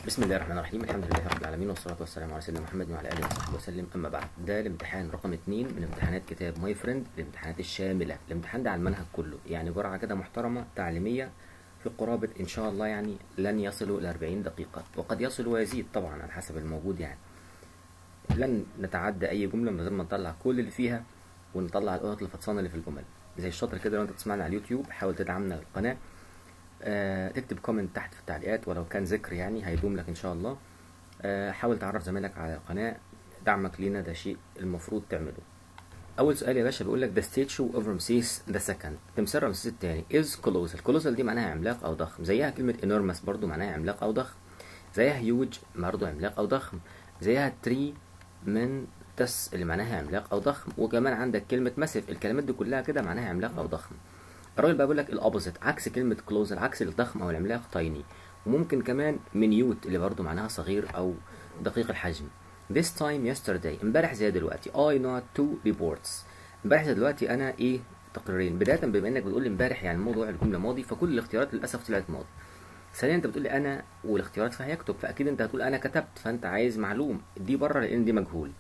بسم الله الرحمن الرحيم الحمد لله رب العالمين والصلاة والسلام على سيدنا محمد وعلى آله وصحبه وسلم أما بعد ده الامتحان رقم اتنين من امتحانات كتاب ماي فريند الامتحانات الشاملة الامتحان ده على المنهج كله يعني جرعة كده محترمة تعليمية في قرابة إن شاء الله يعني لن يصلوا إلى 40 دقيقة وقد يصل ويزيد طبعا على حسب الموجود يعني لن نتعدى أي جملة من غير ما نطلع كل اللي فيها ونطلع القطط الفطسانة اللي في الجمل زي الشاطر كده لو أنت بتسمعنا على اليوتيوب حاول تدعمنا القناة آه، تكتب كومنت تحت في التعليقات ولو كان ذكر يعني هيدوم لك ان شاء الله آه، حاول تعرف زمايلك على القناة دعمك لينا ده شيء المفروض تعمله اول سؤال يا باشا بيقول لك the statue of Ramses the second تمثال رمسيس الثاني is colossal colossal دي معناها عملاق او ضخم زيها كلمة enormous برضو معناها عملاق او ضخم زيها huge برضو عملاق او ضخم زيها tree من تس اللي معناها عملاق او ضخم وكمان عندك كلمة massive الكلمات دي كلها كده معناها عملاق او ضخم الراجل بقى بيقول لك الاوبوزيت عكس كلمه كلوز العكس الضخم او العملاق تايني وممكن كمان منيوت اللي برضو معناها صغير او دقيق الحجم this time yesterday امبارح زي دلوقتي I not two reports امبارح زي دلوقتي انا ايه تقريرين بدايه بما انك بتقول لي امبارح يعني موضوع الجمله ماضي فكل الاختيارات للاسف طلعت ماضي ثانيا انت بتقول لي انا والاختيارات فهيكتب فاكيد انت هتقول انا كتبت فانت عايز معلوم دي بره لان دي مجهول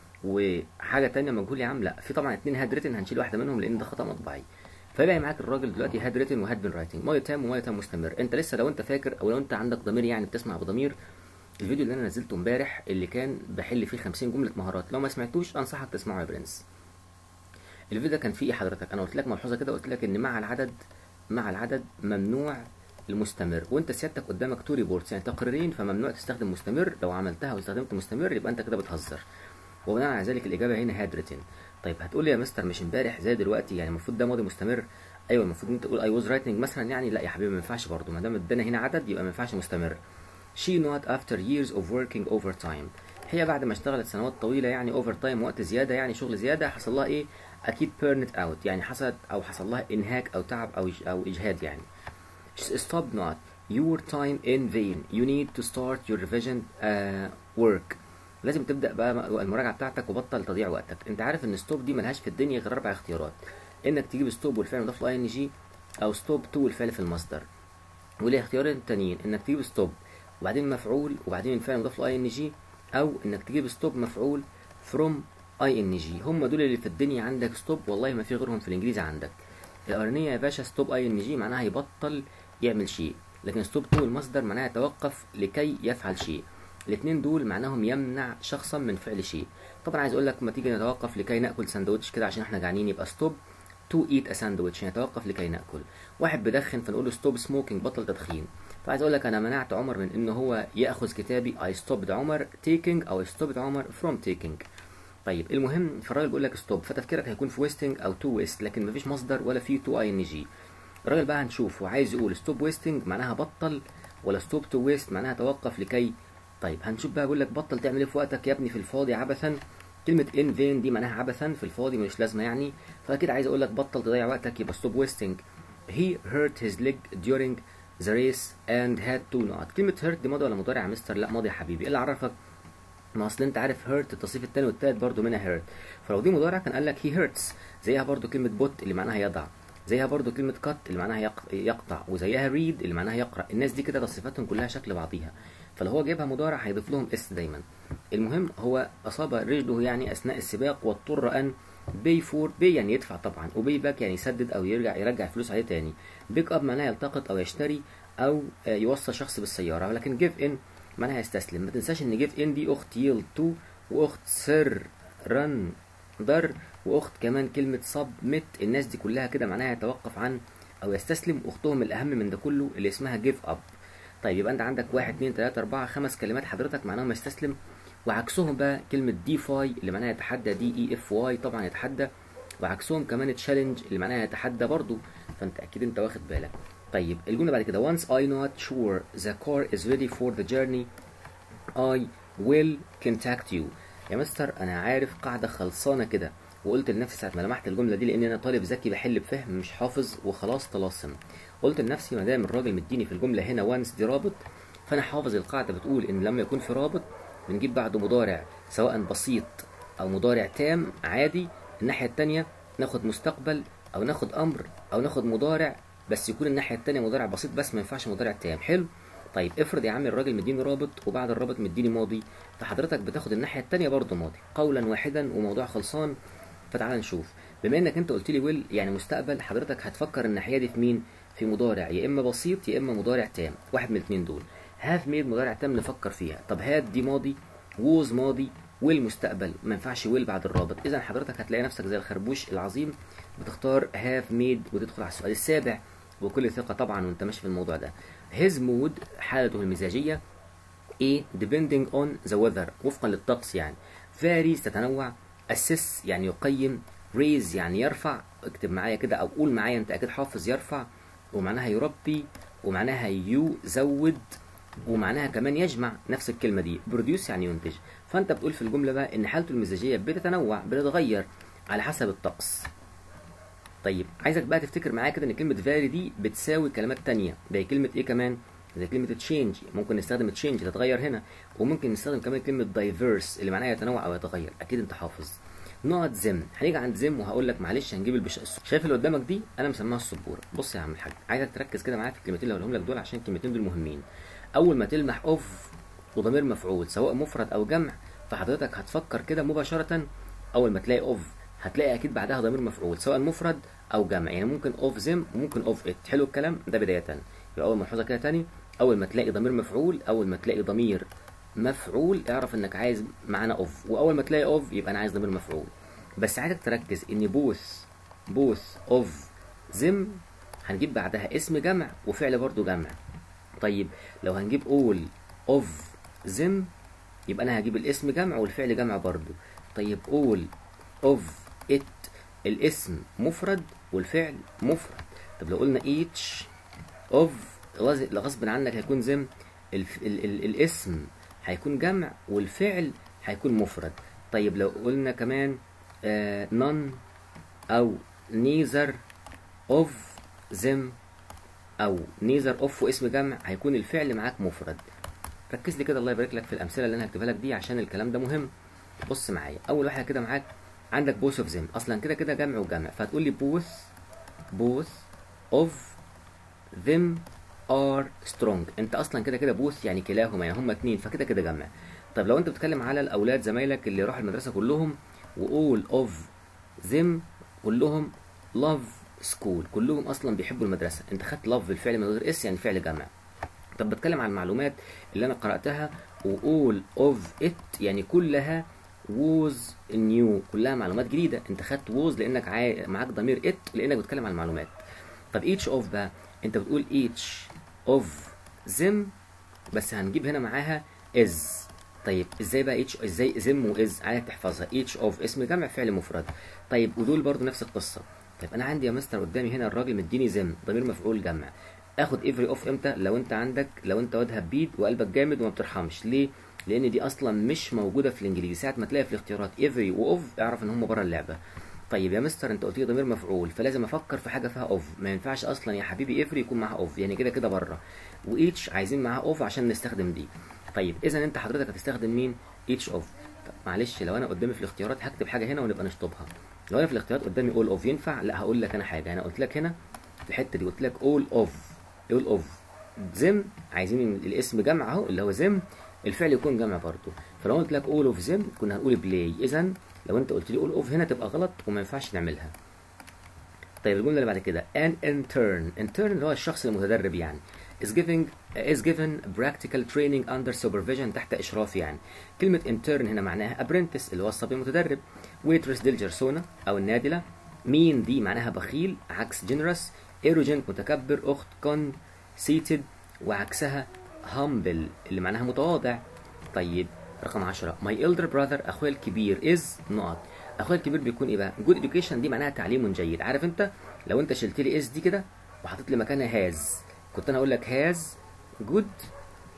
وحاجه تانية مجهول يا عم لا في طبعا اتنين هاد ريتن هنشيل واحده منهم لان ده خطا مطبعي فيبقى معاك الراجل دلوقتي هاد ريتن وهاد بين رايتنج ماي تام وماي تام مستمر انت لسه لو انت فاكر او لو انت عندك ضمير يعني بتسمع بضمير الفيديو اللي انا نزلته امبارح اللي كان بحل فيه 50 جمله مهارات لو ما سمعتوش انصحك تسمعه يا برنس الفيديو ده كان فيه ايه حضرتك انا قلت لك ملحوظه كده قلت لك ان مع العدد مع العدد ممنوع المستمر وانت سيادتك قدامك تو ريبورتس يعني تقريرين فممنوع تستخدم مستمر لو عملتها واستخدمت مستمر يبقى انت كده بتهزر وبناء على ذلك الاجابه هنا هاد ريتن طيب هتقول لي يا مستر مش امبارح زي دلوقتي يعني المفروض ده ماضي مستمر ايوه المفروض انت تقول اي واز رايتنج مثلا يعني لا يا حبيبي ما ينفعش برضه ما دام ادانا هنا عدد يبقى ما ينفعش مستمر she not after years of working overtime هي بعد ما اشتغلت سنوات طويله يعني اوفر تايم وقت زياده يعني شغل زياده حصل لها ايه اكيد بيرنت اوت يعني حصلت او حصل لها انهاك او تعب او او اجهاد يعني stop not your time in vain you need to start your revision uh, work لازم تبدا بقى المراجعه بتاعتك وبطل تضييع وقتك انت عارف ان ستوب دي ملهاش في الدنيا غير اربع اختيارات انك تجيب ستوب والفعل مضاف له اي ان جي او ستوب تو والفعل في المصدر وليه اختيارين تانيين انك تجيب ستوب وبعدين مفعول وبعدين الفعل مضاف له اي ان جي او انك تجيب ستوب مفعول فروم اي ان جي هم دول اللي في الدنيا عندك ستوب والله ما في غيرهم في الانجليزي عندك الاولانيه يا باشا ستوب اي ان جي معناها يبطل يعمل شيء لكن ستوب تو المصدر معناها يتوقف لكي يفعل شيء الاثنين دول معناهم يمنع شخصا من فعل شيء طبعا عايز اقول لك ما تيجي نتوقف لكي ناكل ساندوتش كده عشان احنا جعانين يبقى ستوب تو ايت ا ساندوتش نتوقف لكي ناكل واحد بيدخن فنقول له ستوب سموكينج بطل تدخين فعايز اقول لك انا منعت عمر من ان هو ياخذ كتابي اي ستوبد عمر تيكينج او ستوبد عمر فروم تيكينج طيب المهم فالراجل بيقول لك ستوب فتفكيرك هيكون في ويستنج او تو ويست لكن مفيش مصدر ولا في تو اي ان جي الراجل بقى هنشوف هو عايز يقول ستوب ويستنج معناها بطل ولا ستوب تو ويست معناها توقف لكي طيب هنشوف بقى بيقول لك بطل تعمل ايه في وقتك يا ابني في الفاضي عبثا كلمة ان فين دي معناها عبثا في الفاضي مش لازمة يعني فأكيد عايز أقول لك بطل تضيع وقتك يبقى ستوب ويستنج he hurt his leg during the race and had to not كلمة hurt دي ماضي ولا مضارع يا مستر لا ماضي يا حبيبي ايه اللي عرفك ما اصل انت عارف hurt التصريف التاني والتالت برضو منها hurt فلو دي مضارع كان قال لك he hurts زيها برضو كلمة بوت اللي معناها يضع زيها برضو كلمة cut اللي معناها يقطع وزيها read اللي معناها يقرأ الناس دي كده تصريفاتهم كلها شكل بعضيها فلو هو جايبها مضارع هيضيف لهم اس دايما المهم هو اصاب رجله يعني اثناء السباق واضطر ان بي فور بي يعني يدفع طبعا وبي باك يعني يسدد او يرجع يرجع فلوس عليه تاني بيك اب معناها يلتقط او يشتري او يوصل شخص بالسياره ولكن جيف ان معناها يستسلم ما تنساش ان جيف ان دي اخت ييلد تو واخت سر رن در واخت كمان كلمه سبميت الناس دي كلها كده معناها يتوقف عن او يستسلم اختهم الاهم من ده كله اللي اسمها جيف اب طيب يبقى انت عندك واحد اتنين تلاتة اربعة خمس كلمات حضرتك معناهم يستسلم وعكسهم بقى كلمة ديفاي اللي معناها يتحدى دي اي اف واي طبعا يتحدى وعكسهم كمان تشالنج اللي معناها يتحدى برضو فانت اكيد انت واخد بالك طيب الجملة بعد كده once I not sure the car is ready for the journey I will contact you يا مستر انا عارف قاعدة خلصانة كده وقلت لنفسي ساعة ما لمحت الجملة دي لان انا طالب ذكي بحل بفهم مش حافظ وخلاص طلاسم قلت لنفسي ما دام الراجل مديني في الجمله هنا وانس دي رابط فانا حافظ القاعده بتقول ان لما يكون في رابط بنجيب بعده مضارع سواء بسيط او مضارع تام عادي الناحيه الثانيه ناخد مستقبل او ناخد امر او ناخد مضارع بس يكون الناحيه الثانيه مضارع بسيط بس ما ينفعش مضارع تام حلو طيب افرض يا عم الراجل مديني رابط وبعد الرابط مديني ماضي فحضرتك بتاخد الناحيه التانية برضه ماضي قولا واحدا وموضوع خلصان فتعال نشوف بما انك انت قلت لي ويل يعني مستقبل حضرتك هتفكر الناحيه دي في مين في مضارع يا اما بسيط يا اما مضارع تام واحد من الاثنين دول هاف ميد مضارع تام نفكر فيها طب هات دي ماضي ووز ماضي والمستقبل ما ينفعش ويل بعد الرابط اذا حضرتك هتلاقي نفسك زي الخربوش العظيم بتختار هاف ميد وتدخل على السؤال السابع وكل ثقه طبعا وانت ماشي في الموضوع ده his mood حالته المزاجيه ايه depending on the weather وفقا للطقس يعني varies تتنوع assess يعني يقيم raise يعني يرفع اكتب معايا كده او قول معايا انت اكيد حافظ يرفع ومعناها يربي ومعناها يزود ومعناها كمان يجمع نفس الكلمه دي بروديوس يعني ينتج فانت بتقول في الجمله بقى ان حالته المزاجيه بتتنوع بتتغير على حسب الطقس طيب عايزك بقى تفتكر معايا كده ان كلمه فاري دي بتساوي كلمات تانية زي كلمه ايه كمان زي كلمه تشينج ممكن نستخدم تشينج تتغير هنا وممكن نستخدم كمان كلمه دايفيرس اللي معناها يتنوع او يتغير اكيد انت حافظ نقط زم هنيجي عند زم وهقول لك معلش هنجيب البش شايف اللي قدامك دي انا مسماها السبوره بص يا عم الحاج عايزك تركز كده معايا في الكلمتين اللي هقولهم لك دول عشان الكلمتين دول مهمين اول ما تلمح اوف وضمير مفعول سواء مفرد او جمع فحضرتك هتفكر كده مباشره اول ما تلاقي اوف هتلاقي اكيد بعدها ضمير مفعول سواء مفرد او جمع يعني ممكن اوف زم وممكن اوف ات حلو الكلام ده بدايه يبقى اول ملحوظه كده تاني اول ما تلاقي ضمير مفعول اول ما تلاقي ضمير مفعول اعرف انك عايز معانا اوف واول ما تلاقي اوف يبقى انا عايز ضمير مفعول بس عايزك تركز ان بوث بوث اوف زم هنجيب بعدها اسم جمع وفعل برضو جمع طيب لو هنجيب all اوف زم يبقى انا هجيب الاسم جمع والفعل جمع برضو طيب all اوف ات الاسم مفرد والفعل مفرد طب لو قلنا each of غصب عنك هيكون زم ال ال ال الاسم هيكون جمع والفعل هيكون مفرد طيب لو قلنا كمان آه none او neither of them او neither of واسم جمع هيكون الفعل معاك مفرد ركز لي كده الله يبارك لك في الامثله اللي انا هكتبها لك دي عشان الكلام ده مهم بص معايا اول واحده كده معاك عندك both of them اصلا كده كده جمع وجمع فهتقول لي both both of them are strong انت اصلا كده كده both يعني كلاهما يعني هما اتنين فكده كده جمع طب لو انت بتتكلم على الاولاد زمايلك اللي راحوا المدرسه كلهم وall of them كلهم love school كلهم اصلا بيحبوا المدرسه انت خدت love بالفعل من غير اس يعني فعل جمع طب بتكلم عن المعلومات اللي انا قراتها وall of it يعني كلها was new كلها معلومات جديده انت خدت was لانك عاي... معاك ضمير it لانك بتتكلم عن المعلومات طب each of بقى انت بتقول each of them بس هنجيب هنا معاها is طيب ازاي بقى each ازاي them واز عايزك تحفظها each of اسم جمع فعل مفرد طيب ودول برضو نفس القصه طيب انا عندي يا مستر قدامي هنا الراجل مديني زم ضمير مفعول جمع اخد افري اوف امتى لو انت عندك لو انت واد هبيد وقلبك جامد وما بترحمش ليه لان دي اصلا مش موجوده في الانجليزي ساعه ما تلاقي في الاختيارات افري واوف اعرف ان هم بره اللعبه طيب يا مستر انت قلت لي ضمير مفعول فلازم افكر في حاجه فيها اوف ما ينفعش اصلا يا حبيبي افري يكون معاها اوف يعني كده كده بره وايتش عايزين معاها اوف عشان نستخدم دي طيب اذا انت حضرتك هتستخدم مين ايتش اوف طب معلش لو انا قدامي في الاختيارات هكتب حاجه هنا ونبقى نشطبها لو انا في الاختيارات قدامي اول اوف ينفع لا هقول لك انا حاجه انا قلت لك هنا في الحته دي قلت لك اول اوف اول اوف زم عايزين الاسم جمع اهو اللي هو زم الفعل يكون جمع برضه فلو قلت لك اول اوف زم كنا هنقول بلاي اذا لو انت قلت لي اول اوف هنا تبقى غلط وما ينفعش نعملها طيب الجمله اللي بعد كده an intern intern اللي هو الشخص المتدرب يعني is giving is given practical training under supervision تحت اشراف يعني كلمه intern هنا معناها apprentice اللي هو الصبي المتدرب waitress دي الجرسونه او النادله مين دي معناها بخيل عكس generous arrogant متكبر اخت conceited وعكسها humble اللي معناها متواضع طيب رقم 10 my elder brother اخويا الكبير is نقط اخويا الكبير بيكون ايه بقى good education دي معناها تعليم جيد عارف انت لو انت شلت لي is دي كده وحطيت لي مكانها has كنت انا اقول لك has good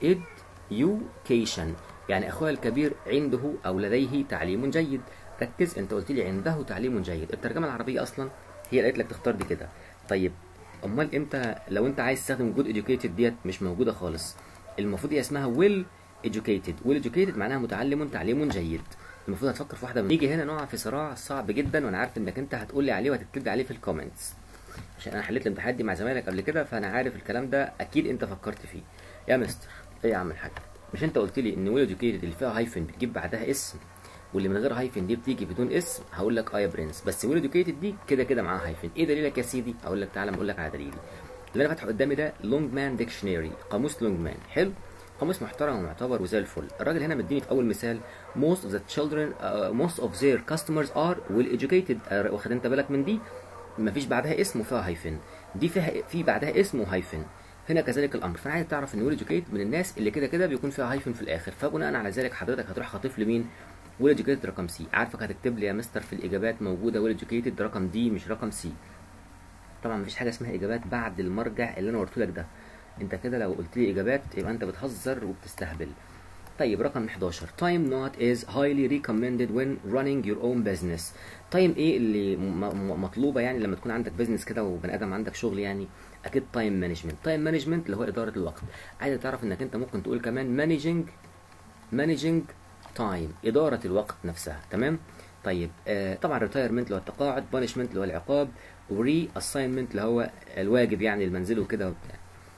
education يعني اخويا الكبير عنده او لديه تعليم جيد ركز انت قلت لي عنده تعليم جيد الترجمه العربيه اصلا هي قالت لك تختار دي كده طيب امال امتى لو انت عايز تستخدم good educated ديت مش موجوده خالص المفروض هي اسمها well educated well educated معناها متعلم تعليم جيد المفروض هتفكر في واحده من نيجي هنا نقع في صراع صعب جدا وانا عارف انك انت هتقول لي عليه وهتكتب عليه في الكومنتس عشان انا حليت الامتحانات دي مع زمايلك قبل كده فانا عارف الكلام ده اكيد انت فكرت فيه يا مستر ايه يا عم الحاج مش انت قلت لي ان ويل educated اللي فيها هايفن بتجيب بعدها اسم واللي من غير هايفن دي بتيجي بدون اسم هقول لك اه يا برنس بس ويل educated دي كده كده معاها هايفن ايه دليلك يا سيدي اقول لك تعالى اقول لك على دليلي اللي انا فاتحه قدامي ده لونج مان ديكشنري قاموس لونج مان حلو قاموس محترم ومعتبر وزي الفل الراجل هنا مديني في اول مثال most of the children uh, most of their customers are well educated uh, واخد انت بالك من دي مفيش بعدها اسم وفيها هايفن دي فيها في بعدها اسم وهايفن هنا كذلك الامر فانا عايز تعرف ان ويل educated من الناس اللي كده كده بيكون فيها هايفن في الاخر فبناء على ذلك حضرتك هتروح خاطف لي مين ويل educated رقم سي عارفك هتكتب لي يا مستر في الاجابات موجوده ويل educated رقم دي مش رقم سي طبعا مفيش حاجه اسمها اجابات بعد المرجع اللي انا قلت لك ده انت كده لو قلت لي اجابات يبقى انت بتهزر وبتستهبل طيب رقم 11 time not is highly recommended when running your own business time ايه اللي م- م- مطلوبه يعني لما تكون عندك بيزنس كده وبني ادم عندك شغل يعني اكيد تايم مانجمنت تايم مانجمنت اللي هو اداره الوقت عايز تعرف انك انت ممكن تقول كمان مانجنج مانجنج تايم اداره الوقت نفسها تمام طيب آه طبعا ريتايرمنت اللي هو التقاعد بانشمنت اللي هو العقاب وري اساينمنت اللي هو الواجب يعني المنزل وكده وبتاع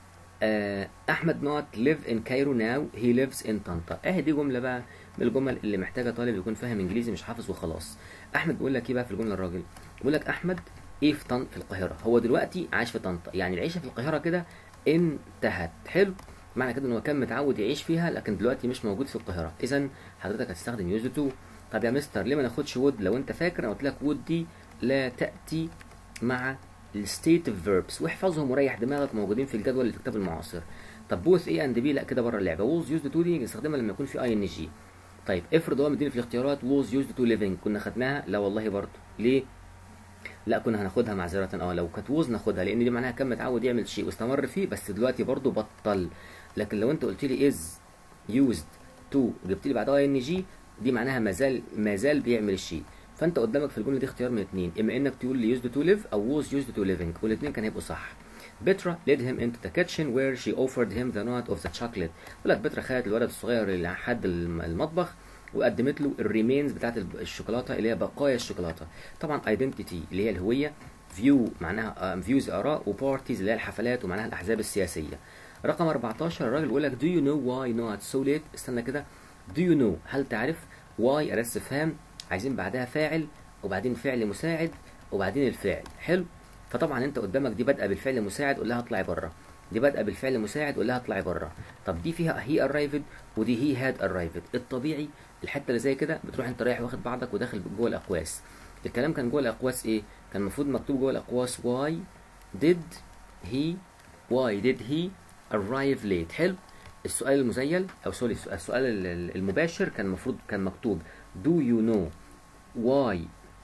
آه، احمد نوت live in Cairo now he lives in طنطا اهي دي جمله بقى من الجمل اللي محتاجه طالب يكون فاهم انجليزي مش حافظ وخلاص احمد بيقول لك ايه بقى في الجمله الراجل بيقول لك احمد ايه في طنطا في القاهره هو دلوقتي عايش في طنطا يعني العيشه في القاهره كده انتهت حلو معنى كده ان هو كان متعود يعيش فيها لكن دلوقتي مش موجود في القاهره اذا حضرتك هتستخدم يوز تو طب يا مستر ليه ما ناخدش وود لو انت فاكر انا قلت لك وود دي لا تاتي مع الستيتيف فيربس واحفظهم وريح دماغك موجودين في الجدول اللي في الكتاب المعاصر طب بوث ايه اند بي لا كده بره اللعبه ووز يوزد تو دي نستخدمها لما يكون في اي ان جي طيب افرض هو مديني في الاختيارات ووز يوزد تو ليفنج كنا خدناها لا والله برضه ليه لا كنا هناخدها معذرة اه لو كانت ووز ناخدها لان دي معناها كان متعود يعمل شيء واستمر فيه بس دلوقتي برضه بطل لكن لو انت قلت لي از يوزد تو جبت لي بعدها اي ان جي دي معناها ما زال ما زال بيعمل الشيء فانت قدامك في الجمله دي اختيار من اثنين اما انك تقول لي used to live او was used to living والاثنين كانوا هيبقوا صح بترا led him into the kitchen where she offered him the nut of the chocolate يقول لك بترا خدت الولد الصغير اللي حد الم- المطبخ وقدمت له الريمينز بتاعت الب- الشوكولاته اللي هي بقايا الشوكولاته طبعا identity اللي هي الهويه فيو معناها فيوز اراء وبارتيز اللي هي الحفلات ومعناها الاحزاب السياسيه رقم 14 الراجل بيقول لك do you know why not so late استنى كده do you know هل تعرف why اداه استفهام عايزين بعدها فاعل وبعدين فعل مساعد وبعدين الفعل حلو فطبعا انت قدامك دي بادئه بالفعل مساعد قول لها اطلعي بره دي بادئه بالفعل مساعد قول لها اطلعي بره طب دي فيها هي arrived ودي هي هاد arrived الطبيعي الحته اللي زي كده بتروح انت رايح واخد بعضك وداخل جوه الاقواس الكلام كان جوه الاقواس ايه كان المفروض مكتوب جوه الاقواس why did he why did he arrive late حلو السؤال المزيل او سوري السؤال ال- ال- المباشر كان المفروض كان مكتوب do you know why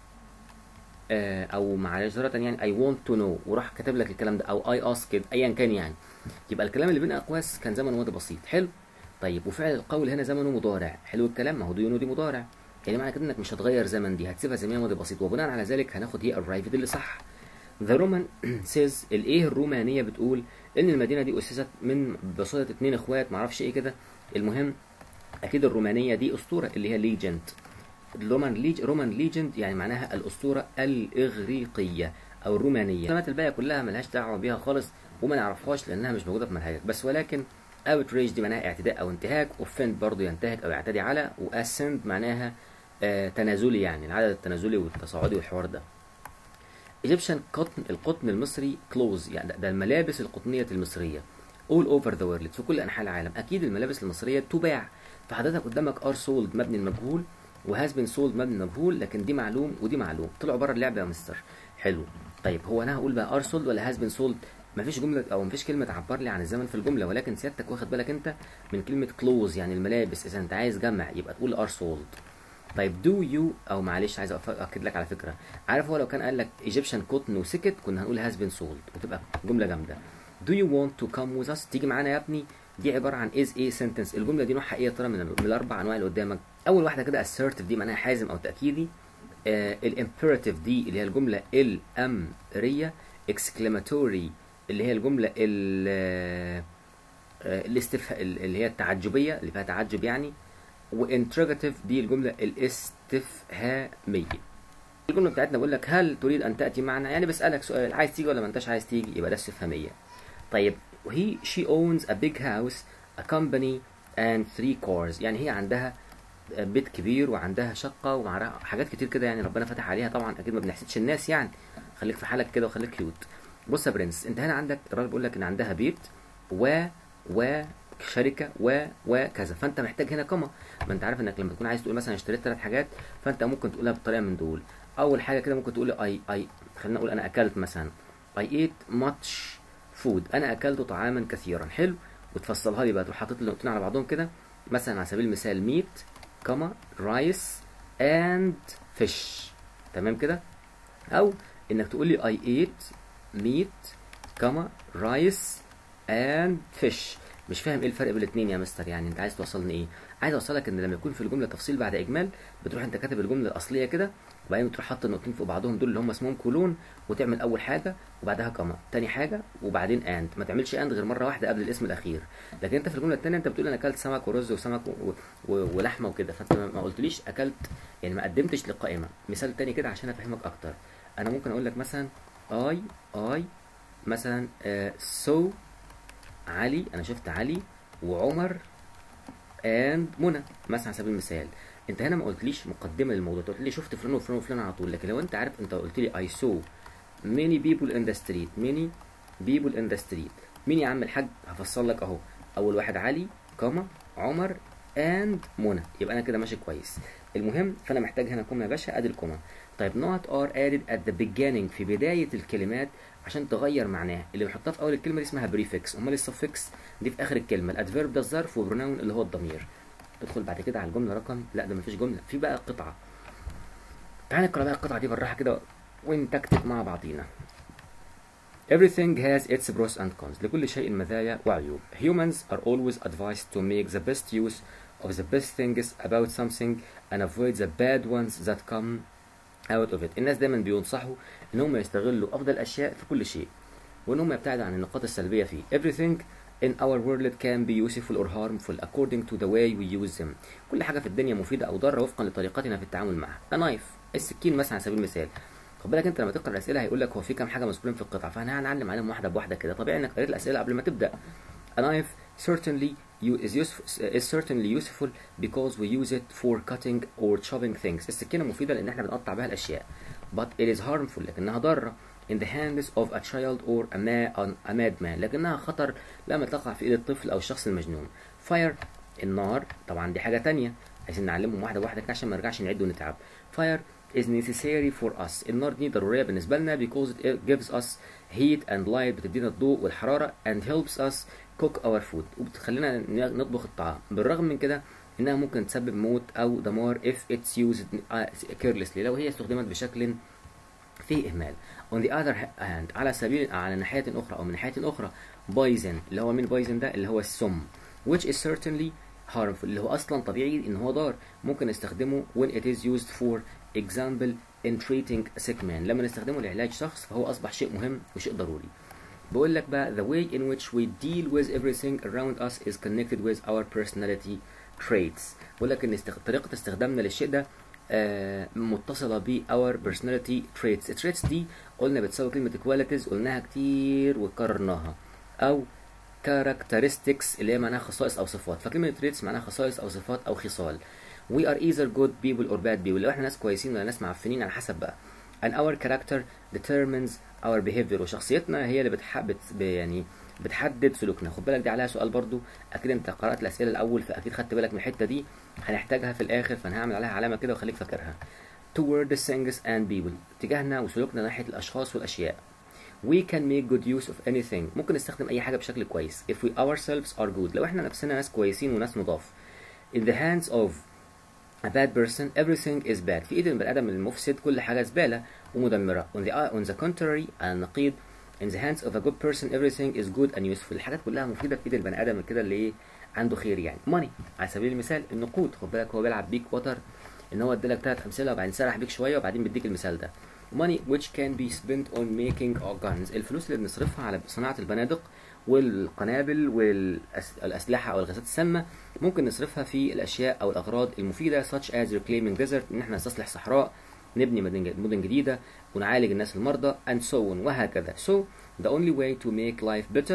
آه او معذرة يعني I want to know وراح كاتب لك الكلام ده او I asked ايا كان يعني يبقى الكلام اللي بين اقواس كان زمن ماضي بسيط حلو طيب وفعل القول هنا زمنه مضارع حلو الكلام ما هو do you know دي مضارع يعني معنى كده انك مش هتغير زمن دي هتسيبها زي ما هي ماضي بسيط وبناء على ذلك هناخد هي arrived اللي صح The Roman says الايه الرومانية بتقول ان المدينة دي اسست من بساطة اتنين اخوات معرفش ايه كده المهم اكيد الرومانية دي اسطورة اللي هي ليجند الرومان ليج رومان ليجند يعني معناها الاسطورة الاغريقية او الرومانية الكلمات الباقية كلها ملهاش دعوة بيها خالص وما نعرفهاش لانها مش موجودة في منهجك بس ولكن outrage دي معناها اعتداء او انتهاك offend برضو ينتهك او يعتدي على واسcend معناها آه تنازلي يعني العدد التنازلي والتصاعدي والحوار ده ايجيبشن قطن القطن المصري كلوز يعني ده- ده الملابس القطنيه المصريه all over the world في كل انحاء العالم اكيد الملابس المصريه تباع فحضرتك قدامك ار سولد مبني المجهول وهاز بين سولد مبني المجهول لكن دي معلوم ودي معلوم طلعوا بره اللعبه يا مستر حلو طيب هو انا هقول بقى ار سولد ولا هاز بين سولد مفيش جمله او مفيش كلمه تعبر لي عن الزمن في الجمله ولكن سيادتك واخد بالك انت من كلمه كلوز يعني الملابس اذا انت عايز جمع يبقى تقول ار سولد طيب دو يو او معلش عايز أف- اكد لك على فكره عارف هو لو كان قال لك ايجيبشن كوتن وسكت كنا هنقول هاز بين سولد وتبقى جمله جامده دو يو want تو كم with us تيجي معانا يا ابني دي عباره عن از ايه سنتنس الجمله دي نوعها ايه يا ترى من, من الاربع انواع اللي قدامك اول واحده كده assertive دي معناها حازم او تاكيدي آه الامبيراتيف دي اللي هي الجمله الامريه exclamatory اللي هي الجمله ال آه، الاستف اللي هي التعجبيه اللي فيها تعجب يعني وانترجاتيف دي الجمله الاستفهاميه الجمله بتاعتنا بقول لك هل تريد ان تاتي معنا يعني بسالك سؤال عايز تيجي ولا ما انتش عايز تيجي يبقى ده استفهاميه طيب he she owns a big house a company and three cars يعني هي عندها بيت كبير وعندها شقة ومعاها حاجات كتير كده يعني ربنا فتح عليها طبعا اكيد ما بنحسدش الناس يعني خليك في حالك كده وخليك كيوت بص يا برنس انت هنا عندك الراجل بيقول لك ان عندها بيت و و شركه و وكذا فانت محتاج هنا كما ما انت عارف انك لما تكون عايز تقول مثلا اشتريت ثلاث حاجات فانت ممكن تقولها بطريقه من دول اول حاجه كده ممكن تقول اي اي خلينا نقول انا اكلت مثلا I ate much food انا اكلت طعاما كثيرا حلو وتفصلها لي بقى تروح حاطط لي نقطتين على بعضهم كده مثلا على سبيل المثال ميت كما رايس اند فيش تمام كده او انك تقول لي I ate meat كما رايس اند فيش مش فاهم ايه الفرق بين الاثنين يا مستر يعني انت عايز توصلني ايه عايز اوصلك ان لما يكون في الجمله تفصيل بعد اجمال بتروح انت كاتب الجمله الاصليه كده وبعدين بتروح حاطط النقطتين فوق بعضهم دول اللي هم اسمهم كولون وتعمل اول حاجه وبعدها كما تاني حاجه وبعدين اند ما تعملش اند غير مره واحده قبل الاسم الاخير لكن انت في الجمله الثانيه انت بتقول انا اكلت سمك ورز وسمك و... و... ولحمه وكده فانت ما قلتليش اكلت يعني ما قدمتش للقائمه مثال تاني كده عشان افهمك اكتر انا ممكن اقول لك مثلا اي اي مثلا سو uh, علي انا شفت علي وعمر اند منى مثلا على سبيل المثال انت هنا ما قلتليش مقدمه للموضوع انت قلت لي شفت فلان وفلان وفلان على طول لكن لو انت عارف انت قلت لي اي سو many people in the street many people in the street مين يا عم الحاج هفصل لك اهو اول واحد علي كما عمر اند منى يبقى انا كده ماشي كويس المهم فانا محتاج هنا كوما يا باشا ادي الكوما طيب not are added at the beginning في بدايه الكلمات عشان تغير معناها اللي بنحطها في اول الكلمه دي اسمها بريفكس امال السفكس دي في اخر الكلمه الادفيرب ده الظرف وبروناون اللي هو الضمير ندخل بعد كده على الجمله رقم لا ده مفيش جمله في بقى قطعه تعال نقرا بقى القطعه دي بالراحه كده ونتكتك مع بعضينا Everything has its pros and cons. لكل شيء مزايا وعيوب. Humans are always advised to make the best use of the best things about something and avoid the bad ones that come out of it. الناس دايما بينصحوا ان هم يستغلوا افضل الاشياء في كل شيء وان هم يبتعدوا عن النقاط السلبيه فيه. Everything in our world can be useful or harmful according to the way we use them. كل حاجه في الدنيا مفيده او ضاره وفقا لطريقتنا في التعامل معها. A knife السكين مثلا على سبيل المثال. خد بالك انت لما تقرا الاسئله هيقول لك هو في كام حاجه مذكورين في القطعه فاحنا هنعلم عليهم واحده بواحده كده طبيعي انك قريت الاسئله قبل ما تبدا A knife certainly is useful is certainly useful because we use it for cutting or chopping things. السكينه مفيده لان احنا بنقطع بها الاشياء. But it is harmful لكنها ضاره in the hands of a child or a, ma a madman لكنها خطر لما تقع في ايد الطفل او الشخص المجنون. Fire النار طبعا دي حاجه تانية عايزين نعلمهم واحده واحده كده عشان ما نرجعش نعد ونتعب. Fire is necessary for us. النار دي ضرورية بالنسبة لنا because it gives us heat and light بتدينا الضوء والحرارة and helps us cook our food وبتخلينا نطبخ الطعام بالرغم من كده انها ممكن تسبب موت او دمار if it's used carelessly لو هي استخدمت بشكل فيه اهمال on the other hand على سبيل على ناحية اخرى او من ناحية اخرى poison اللي هو مين poison ده اللي هو السم which is certainly harmful اللي هو اصلا طبيعي ان هو ضار ممكن نستخدمه when it is used for example in treating a sick man لما نستخدمه لعلاج شخص فهو اصبح شيء مهم وشيء ضروري بقول لك بقى the way in which we deal with everything around us is connected with our personality traits بقول لك ان استخ... طريقه استخدامنا للشيء ده آه متصله ب our personality traits التريتس دي قلنا بتساوي كلمه qualities قلناها كتير وكررناها او characteristics اللي هي معناها خصائص او صفات فكلمه traits معناها خصائص او صفات او خصال we are either good people or bad people لو احنا ناس كويسين ولا ناس معفنين على حسب بقى and our character determines our behavior وشخصيتنا هي اللي بتحب يعني بتحدد سلوكنا خد بالك دي عليها سؤال برضو اكيد انت قرات الاسئله الاول فاكيد خدت بالك من الحته دي هنحتاجها في الاخر فانا هعمل عليها علامه كده وخليك فاكرها toward the things and people اتجاهنا وسلوكنا ناحيه الاشخاص والاشياء we can make good use of anything ممكن نستخدم اي حاجه بشكل كويس if we ourselves are good لو احنا نفسنا ناس كويسين وناس نضاف in the hands of a bad person everything is bad في ايد البني ادم المفسد كل حاجه زباله ومدمره on the on the contrary على النقيض in the hands of a good person everything is good and useful الحاجات كلها مفيده في ايد البني ادم كده اللي ايه عنده خير يعني money على سبيل المثال النقود خد بالك هو بيلعب بيك وتر ان هو ادالك ثلاث امثله وبعدين سرح بيك شويه وبعدين بيديك المثال ده money which can be spent on making guns الفلوس اللي بنصرفها على صناعه البنادق والقنابل والاسلحه او الغازات السامه ممكن نصرفها في الاشياء او الاغراض المفيده such as reclaiming desert ان احنا نستصلح صحراء نبني مدن جديده ونعالج الناس المرضى and so on وهكذا so the only way to make life better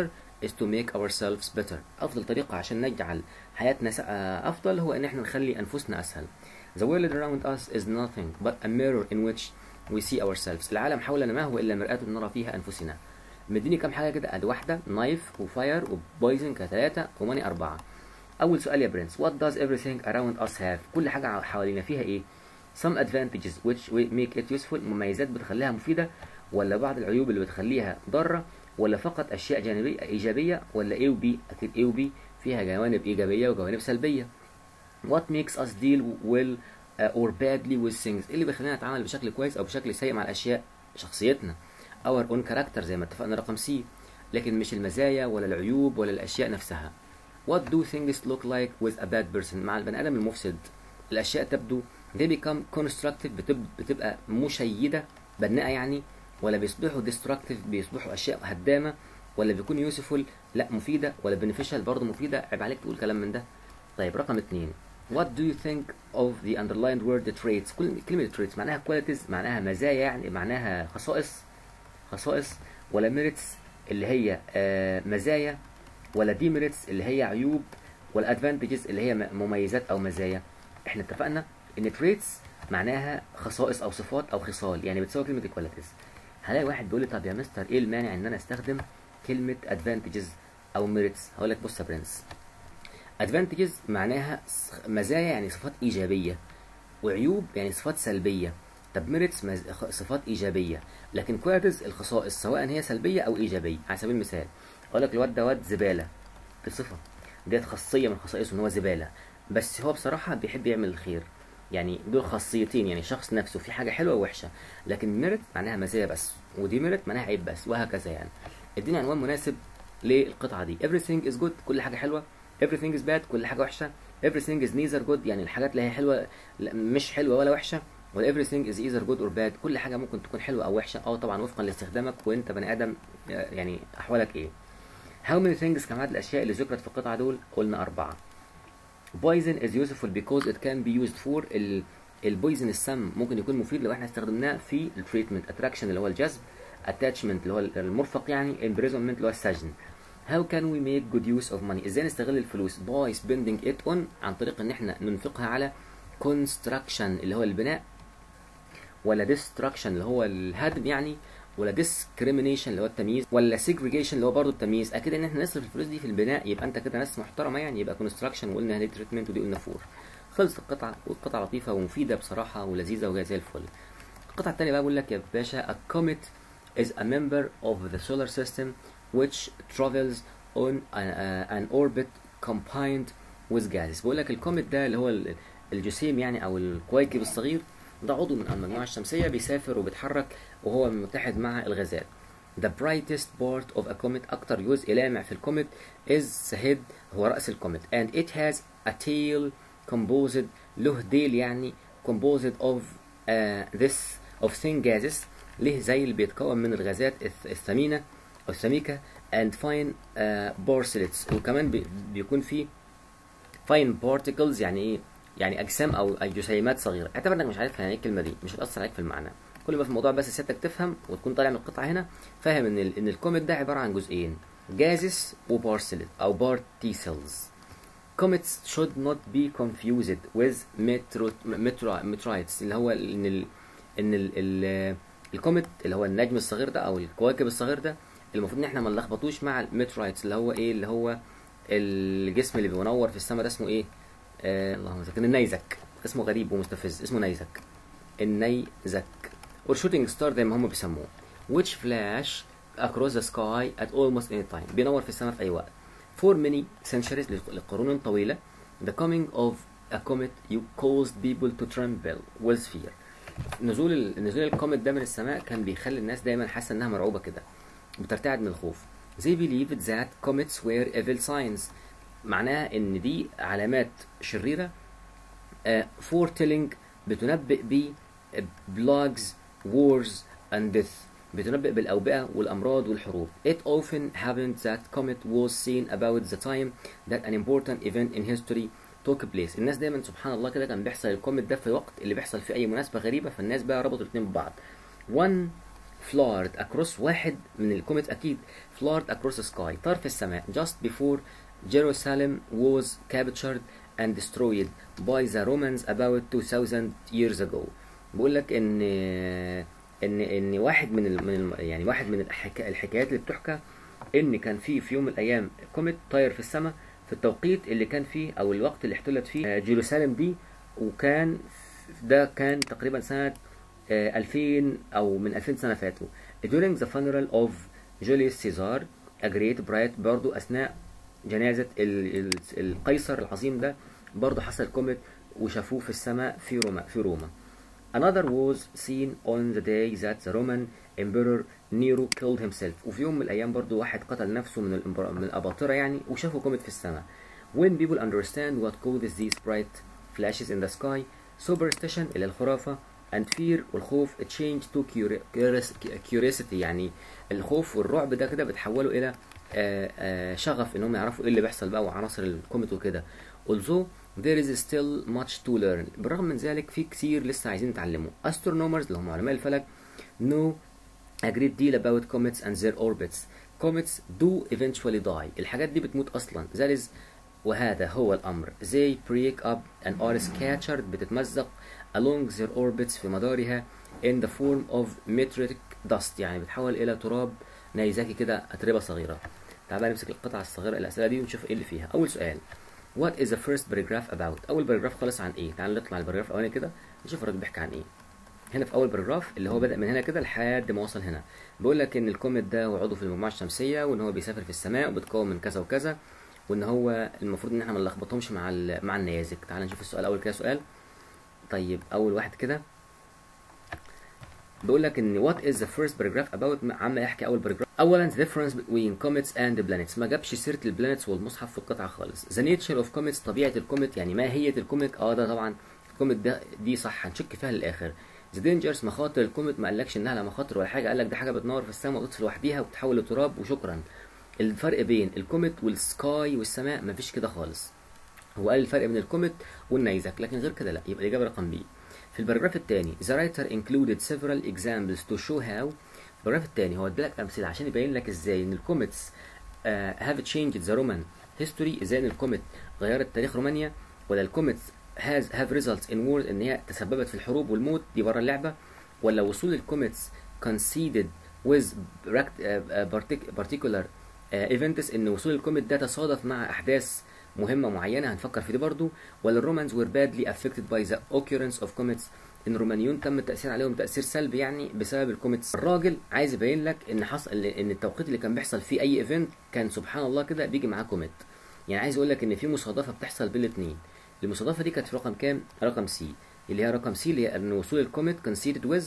is to make ourselves better افضل طريقه عشان نجعل حياتنا س- آه، افضل هو ان احنا نخلي انفسنا اسهل the world around us is nothing but a mirror in which we see ourselves العالم حولنا ما هو الا مرآة نرى فيها انفسنا مديني كام حاجه كده ادي واحده نايف وفاير وبويزن كثلاثه وماني اربعه اول سؤال يا برنس what does everything around us have كل حاجه حوالينا فيها ايه some advantages which we make it useful مميزات بتخليها مفيده ولا بعض العيوب اللي بتخليها ضاره ولا فقط اشياء جانبيه ايجابيه ولا A و B اكيد A و B فيها جوانب ايجابيه وجوانب سلبيه what makes us deal well uh, or badly with things إيه اللي بيخلينا نتعامل بشكل كويس او بشكل سيء مع الاشياء شخصيتنا our own character زي ما اتفقنا رقم سي لكن مش المزايا ولا العيوب ولا الاشياء نفسها what do things look like with a bad person مع البني ادم المفسد الاشياء تبدو they become constructive بتب... بتبقى مشيده بناءه يعني ولا بيصبحوا destructive بيصبحوا اشياء هدامه ولا بيكونوا يوسفول لا مفيده ولا beneficial برضه مفيده عيب عليك تقول كلام من ده طيب رقم اتنين What do you think of the underlined word traits كل كلمة traits معناها qualities معناها مزايا يعني معناها خصائص خصائص ولا merits اللي هي آه مزايا ولا demerits اللي هي عيوب ولا advantages اللي هي م- مميزات او مزايا احنا اتفقنا ان traits معناها خصائص او صفات او خصال يعني بتساوي كلمة qualities هلاقي واحد بيقول لي طب يا مستر ايه المانع ان انا استخدم كلمة advantages او merits هقول لك بص يا برنس advantages معناها س- مزايا يعني صفات إيجابية وعيوب يعني صفات سلبية طب merits مز... خ- صفات إيجابية لكن qualities الخصائص سواء هي سلبية أو إيجابية على سبيل المثال أقول لك الواد ده واد زبالة دي صفة ديت خاصية من خصائصه إن هو زبالة بس هو بصراحة بيحب يعمل الخير يعني دول خاصيتين يعني شخص نفسه في حاجة حلوة ووحشة لكن ميرت معناها مزايا بس ودي ميرت معناها عيب بس وهكذا يعني اديني عنوان مناسب للقطعة دي everything is good كل حاجة حلوة everything is bad كل حاجة وحشة everything is neither good يعني الحاجات اللي هي حلوة لا، مش حلوة ولا وحشة ولا everything is either good or bad كل حاجة ممكن تكون حلوة أو وحشة أو طبعا وفقا لاستخدامك وأنت بني آدم آه، يعني أحوالك إيه How many things كم عدد الأشياء اللي ذكرت في القطعة دول قلنا أربعة poison is useful because it can be used for ال البويزن السم ممكن يكون مفيد لو احنا استخدمناه في التريتمنت اتراكشن اللي هو الجذب اتاتشمنت اللي هو المرفق يعني imprisonment اللي هو السجن How can we make good use of money ازاي نستغل الفلوس by spending it on عن طريق ان احنا ننفقها على construction اللي هو البناء ولا destruction اللي هو الهدم يعني ولا discrimination اللي هو التمييز ولا segregation اللي هو برضه التمييز اكيد ان احنا نصرف الفلوس دي في البناء يبقى انت كده ناس محترمه يعني يبقى construction وقلنا هني تريتمنت ودي قلنا فور خلصت القطعه والقطعه لطيفه ومفيده بصراحه ولذيذه وجايه زي الفل القطعه الثانيه بقى بقول لك يا باشا a comet is a member of the solar system which travels on an, uh, an orbit combined with gases بقول لك الكوميت ده اللي هو ال- الجسيم يعني او الكويكب الصغير ده عضو من المجموعة الشمسية بيسافر وبيتحرك وهو متحد مع الغازات The brightest part of a comet أكتر جزء لامع في الكوميت is the head هو رأس الكوميت and it has a tail composed له ديل يعني composed of uh, this of thin gases له زي اللي بيتكون من الغازات الث- الثمينة أو السميكة and fine uh, particles وكمان بي- بيكون فيه fine particles يعني ايه يعني اجسام او أي جسيمات صغيره اعتبر انك مش عارف يعني ايه الكلمه دي مش هتاثر عليك في المعنى كل ما في الموضوع بس سيادتك تفهم وتكون طالع من القطعه هنا فاهم ان ال- ان الكوميت ده عباره عن جزئين جازس وبارسلت او بارتيسلز comets should not be confused with metro metro meteorites اللي هو ان ال ان ال ال الكوميت اللي هو النجم الصغير ده او الكواكب الصغير ده المفروض ان احنا ما نلخبطوش مع الميترويتس اللي هو ايه اللي هو الجسم اللي بينور في السماء ده اسمه ايه آه اللهم ذكر النيزك اسمه غريب ومستفز اسمه نيزك النيزك or shooting star زي ما هم بيسموه which flash across the sky at almost any time بينور في السماء في اي وقت for many centuries لقرون طويلة the coming of a comet you caused people to tremble with fear نزول ال- نزول الكوميت ده من السماء كان بيخلي الناس دايما حاسه انها مرعوبه كده بترتعد من الخوف they believed that comets were evil signs معناها ان دي علامات شريره uh, foretelling بتنبئ ب plagues wars and death بتنبئ بالأوبئة والأمراض والحروب. It often happened that comet was seen about the time that an important event in history took place. الناس دايما سبحان الله كده كان بيحصل الكوميت ده في وقت اللي بيحصل فيه أي مناسبة غريبة فالناس بقى ربطوا الاتنين ببعض. One floored across واحد من الكوميت اكيد floored across the sky طار في السماء just before Jerusalem was captured and destroyed by the Romans about 2000 years ago بيقول لك ان ان ان واحد من ال من ال يعني واحد من الحكا الحكايات اللي بتحكى ان كان في في يوم من الايام كوميت طاير في السماء في التوقيت اللي كان فيه او الوقت اللي احتلت فيه جيروسالم دي وكان ده كان تقريبا سنة 2000 او من 2000 سنة فاتوا during the funeral of Julius Caesar a great bright برضو اثناء جنازة ال ال القيصر العظيم ده برضو حصل كوميت وشافوه في السماء في روما في روما Another was seen on the day that the Roman Emperor Nero killed himself وفي يوم من الأيام برضو واحد قتل نفسه من الإمبرا... من الأباطرة يعني وشافوا كوميت في السماء When people understand what causes these bright flashes in the sky superstition إلى الخرافة and fear والخوف change to curiosity يعني الخوف والرعب ده كده بتحوله إلى آآ آآ شغف إنهم يعرفوا إيه اللي بيحصل بقى وعناصر الكوميت وكده although there is still much to learn بالرغم من ذلك في كتير لسه عايزين نتعلمه astronomers اللي هم علماء الفلك know a great deal about comets and their orbits comets do eventually die الحاجات دي بتموت اصلا that is وهذا هو الامر they break up and are scattered بتتمزق along their orbits في مدارها in the form of meteoric dust يعني بتحول الى تراب نيزكي كده اتربه صغيره تعال بقى نمسك القطعه الصغيره الاسئله دي ونشوف ايه اللي فيها اول سؤال What is the first paragraph about؟ أول باراجراف خالص عن إيه؟ تعال نطلع الباراجراف الأولاني كده نشوف الراجل بيحكي عن إيه. هنا في أول باراجراف اللي هو بدأ من هنا كده لحد ما وصل هنا. بيقول لك إن الكوميت ده هو عضو في المجموعة الشمسية وإن هو بيسافر في السماء وبيتكون من كذا وكذا وإن هو المفروض إن إحنا ما نلخبطهمش مع مع النيازك. تعال نشوف السؤال أول كده سؤال. طيب أول واحد كده بيقول لك ان what is the first paragraph about عما يحكي اول باراجراف اولا the difference between comets and planets ما جابش سيره البلانتس والمصحف في القطعه خالص the nature of comets طبيعه الكوميت يعني ما هي الكوميت اه ده طبعا الكوميت ده دي صح هنشك فيها للاخر the dangers مخاطر الكوميت ما قالكش انها لا مخاطر ولا حاجه قال لك دي حاجه بتنور في السماء وتطفي لوحديها وتتحول لتراب وشكرا الفرق بين الكوميت والسكاي والسماء مفيش كده خالص هو قال الفرق بين الكوميت والنيزك لكن غير كده لا يبقى الاجابه رقم بي في الباراجراف الثاني the writer included several examples to show how الباراجراف الثاني هو ادالك امثله عشان يبين لك ازاي ان الكوميتس uh, have changed the Roman history ازاي ان الكوميت غيرت تاريخ رومانيا ولا الكوميتس has have results in wars ان هي تسببت في الحروب والموت دي بره اللعبه ولا وصول الكوميتس conceded with particular uh, events ان وصول الكوميت ده تصادف مع احداث مهمه معينه هنفكر في دي برضو ولا الرومانز were badly affected by the occurrence of comets ان الرومانيون تم التاثير عليهم تاثير سلبي يعني بسبب الكوميتس الراجل عايز يبين لك ان حصل ان التوقيت اللي كان بيحصل فيه اي ايفنت كان سبحان الله كده بيجي معاه كوميت يعني عايز يقول لك ان في مصادفه بتحصل بين الاثنين المصادفه دي كانت في رقم كام رقم سي اللي هي رقم سي اللي هي ان وصول الكوميت conceded with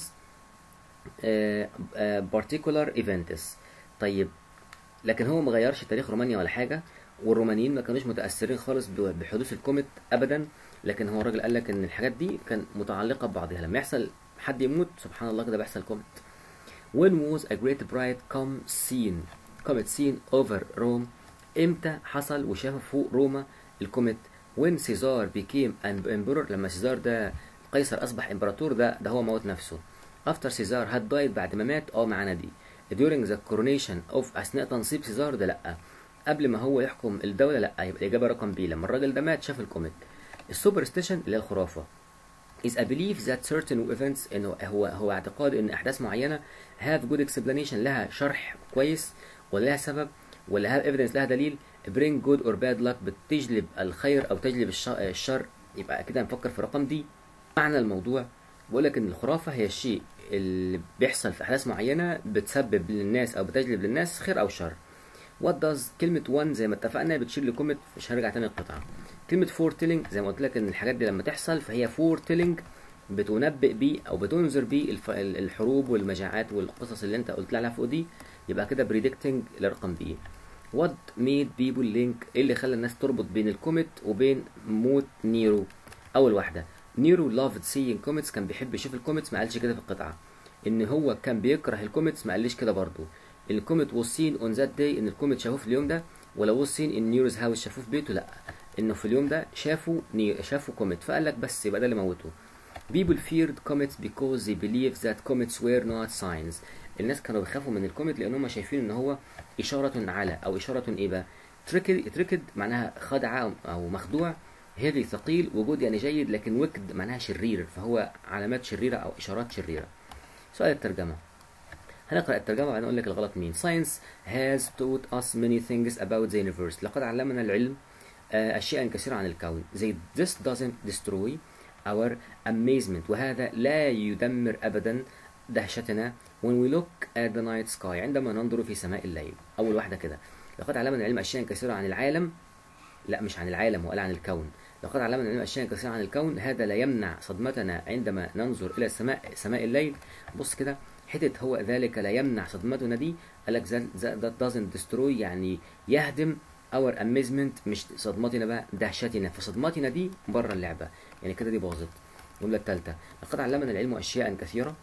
uh, uh, particular events طيب لكن هو ما غيرش تاريخ رومانيا ولا حاجه والرومانيين ما كانوش متاثرين خالص بحدوث الكوميت ابدا لكن هو الراجل قال لك ان الحاجات دي كان متعلقه ببعضها لما يحصل حد يموت سبحان الله كده بيحصل كوميت when was a great bright come seen comet seen over Rome امتى حصل وشاف فوق روما الكوميت when Caesar became an emperor لما سيزار ده قيصر اصبح امبراطور ده ده هو موت نفسه after Caesar had died بعد ما مات اه معانا دي during the coronation of اثناء تنصيب سيزار ده لا قبل ما هو يحكم الدوله لا يبقى الاجابه رقم بي لما الراجل ده مات شاف الكوميت السوبرستيشن اللي هي الخرافه is a belief that certain events انه هو هو اعتقاد ان احداث معينه have good explanation لها شرح كويس ولا لها سبب ولا have evidence لها دليل bring good or bad luck بتجلب الخير او تجلب الشر يبقى كده نفكر في رقم دي معنى الموضوع بقول لك ان الخرافه هي الشيء اللي بيحصل في احداث معينه بتسبب للناس او بتجلب للناس خير او شر وات داز كلمة وان زي ما اتفقنا بتشير لكلمة مش هرجع تاني القطعة كلمة فور تيلينج زي ما قلت لك ان الحاجات دي لما تحصل فهي فور تيلينج بتنبئ بيه او بتنذر بيه الف... الحروب والمجاعات والقصص اللي انت قلت لها فوق دي يبقى كده بريدكتنج لرقم بي وات ميد بيبول لينك ايه اللي خلى الناس تربط بين الكوميت وبين موت نيرو اول واحده نيرو لافد سينج كوميتس كان بيحب يشوف الكوميتس ما قالش كده في القطعه ان هو كان بيكره الكوميتس ما قاليش كده برضه الكوميت was seen on that day ان الكوميت شافوه في اليوم ده ولا was seen in نيروز هاوس شافوه في بيته لا انه في اليوم ده شافوا ني... شافوا كوميت فقال لك بس يبقى ده اللي موته people feared comets because they believed that comets were not signs الناس كانوا بيخافوا من الكوميت لان هم شايفين ان هو اشاره على او اشاره ايه بقى تريكد تريكد معناها خدعه او مخدوع هيفي ثقيل وجود يعني جيد لكن وكد معناها شرير فهو علامات شريره او اشارات شريره سؤال الترجمه هنقرأ الترجمة وبعدين أقول لك الغلط مين. Science has taught us many things about the universe. لقد علمنا العلم آه، أشياء كثيرة عن الكون. They, this doesn't destroy our amazement. وهذا لا يدمر أبدا دهشتنا when we look at the night sky عندما ننظر في سماء الليل. أول واحدة كده. لقد علمنا العلم أشياء كثيرة عن العالم لا مش عن العالم ولا عن الكون لقد علمنا العلم أشياء كثيرة عن الكون هذا لا يمنع صدمتنا عندما ننظر إلى السماء سماء الليل بص كده حتة هو ذلك لا يمنع صدمتنا دي قال لك that, that doesn't destroy يعني يهدم our amazement مش صدمتنا بقى دهشتنا فصدمتنا دي بره اللعبة يعني كده دي باظت الجملة الثالثة لقد علمنا العلم أشياء كثيرة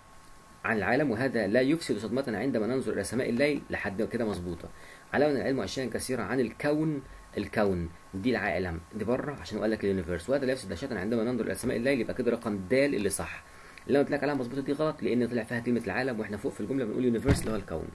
عن العالم وهذا لا يفسد صدمتنا عندما ننظر إلى سماء الليل لحد كده مظبوطة علمنا العلم أشياء كثيرة عن الكون الكون دي العالم دي بره عشان قال لك اليونيفرس وهذا لا يفسد دهشتنا عندما ننظر إلى سماء الليل يبقى كده رقم د اللي صح اللي انا قلت لك عليها مظبوطه دي غلط لان طلع فيها كلمه العالم واحنا فوق في الجمله بنقول يونيفرس اللي هو الكون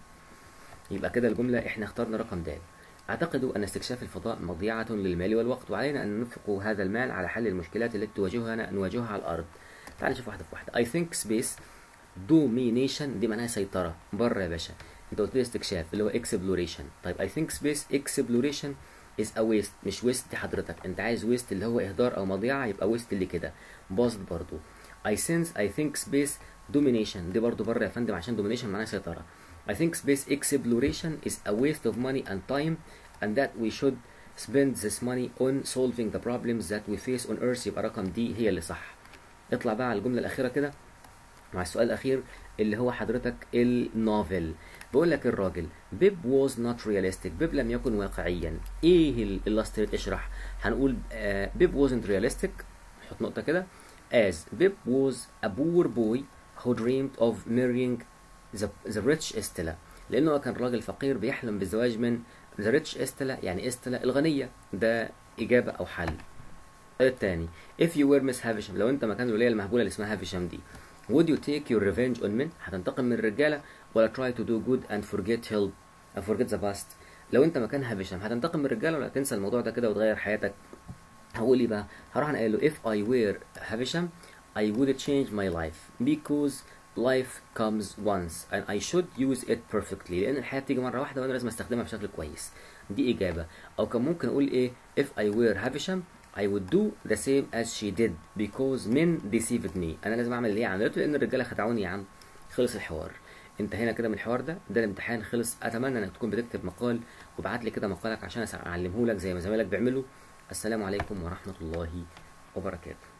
يبقى كده الجمله احنا اخترنا رقم د اعتقد ان استكشاف الفضاء مضيعه للمال والوقت وعلينا ان ننفق هذا المال على حل المشكلات التي تواجهنا نواجهها على الارض تعال نشوف واحده في واحده I think space domination دي معناها سيطره بره يا باشا انت قلت لي استكشاف اللي هو exploration طيب I think space exploration is a waste مش waste دي حضرتك انت عايز waste اللي هو اهدار او مضيعه يبقى waste اللي كده باظت برضو I sense I think space domination دي برضو بره يا فندم عشان domination معناها سيطرة I think space exploration is a waste of money and time and that we should spend this money on solving the problems that we face on earth يبقى رقم دي هي اللي صح اطلع بقى على الجملة الأخيرة كده مع السؤال الأخير اللي هو حضرتك النوفل بقول لك الراجل بيب was not realistic بيب لم يكن واقعيا ايه اللاستريت اشرح هنقول بيب uh, wasn't realistic حط نقطة كده as Bib was a poor boy who dreamed of marrying the, the rich Estella لأنه كان راجل فقير بيحلم بالزواج من the rich Estella يعني استلا الغنية ده إجابة أو حل الثاني if you were Miss Havisham لو أنت مكان الولية المهبولة اللي اسمها هافشام دي would you take your revenge on men هتنتقم من الرجالة ولا try to do good and forget help and forget the past لو أنت مكان هافشام هتنتقم من الرجالة ولا تنسى الموضوع ده كده وتغير حياتك هقول ايه بقى هروح انا قايل له if I were هافشام I would change my life because life comes once and I should use it perfectly لأن الحياة بتيجي مرة واحدة وأنا لازم أستخدمها بشكل كويس دي إجابة أو كان ممكن أقول إيه if I were هافشام I would do the same as she did because men deceived me أنا لازم أعمل اللي هي عملته لأن الرجالة خدعوني يا عم خلص الحوار انتهينا كده من الحوار ده ده الامتحان خلص اتمنى انك تكون بتكتب مقال وابعت لي كده مقالك عشان اعلمه لك زي ما زمايلك بيعملوا السلام عليكم ورحمه الله وبركاته